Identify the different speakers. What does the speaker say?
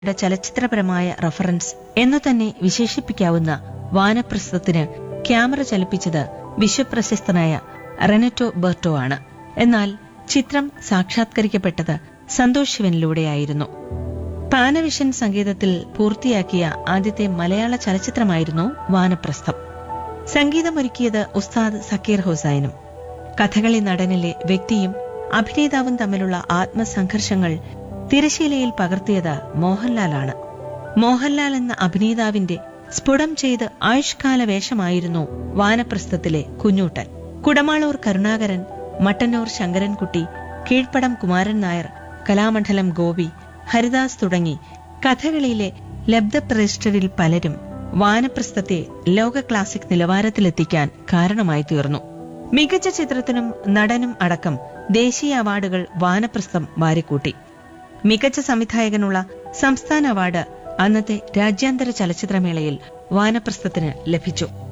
Speaker 1: യുടെ ചലച്ചിത്രപരമായ റഫറൻസ് എന്നു തന്നെ വിശേഷിപ്പിക്കാവുന്ന വാനപ്രസ്ഥത്തിന് ക്യാമറ ചലിപ്പിച്ചത് വിശ്വപ്രശസ്തനായ റെനറ്റോ ബെർട്ടോ ആണ് എന്നാൽ ചിത്രം സാക്ഷാത്കരിക്കപ്പെട്ടത് സന്തോഷ് ശിവനിലൂടെയായിരുന്നു പാനവിഷൻ സംഗീതത്തിൽ പൂർത്തിയാക്കിയ ആദ്യത്തെ മലയാള ചലച്ചിത്രമായിരുന്നു വാനപ്രസ്ഥം സംഗീതമൊരുക്കിയത് ഉസ്താദ് സക്കീർ ഹുസൈനും കഥകളി നടനിലെ വ്യക്തിയും അഭിനേതാവും തമ്മിലുള്ള ആത്മസംഘർഷങ്ങൾ തിരശീലയിൽ പകർത്തിയത് മോഹൻലാലാണ് മോഹൻലാൽ എന്ന അഭിനേതാവിന്റെ സ്ഫുടം ചെയ്ത് ആയുഷ്കാല വേഷമായിരുന്നു വാനപ്രസ്ഥത്തിലെ കുഞ്ഞൂട്ടൻ കുടമാളൂർ കരുണാകരൻ മട്ടന്നൂർ ശങ്കരൻകുട്ടി കീഴ്പ്പടം കുമാരൻ നായർ കലാമണ്ഡലം ഗോപി ഹരിദാസ് തുടങ്ങി കഥകളിയിലെ ലബ്ധപ്രതിഷ്ഠരിൽ പലരും വാനപ്രസ്ഥത്തെ ലോക ക്ലാസിക് നിലവാരത്തിലെത്തിക്കാൻ കാരണമായി തീർന്നു മികച്ച ചിത്രത്തിനും നടനും അടക്കം ദേശീയ അവാർഡുകൾ വാനപ്രസ്ഥം വാരിക്കൂട്ടി മികച്ച സംവിധായകനുള്ള സംസ്ഥാന അവാർഡ് അന്നത്തെ രാജ്യാന്തര ചലച്ചിത്രമേളയിൽ വാനപ്രസ്ഥത്തിന് ലഭിച്ചു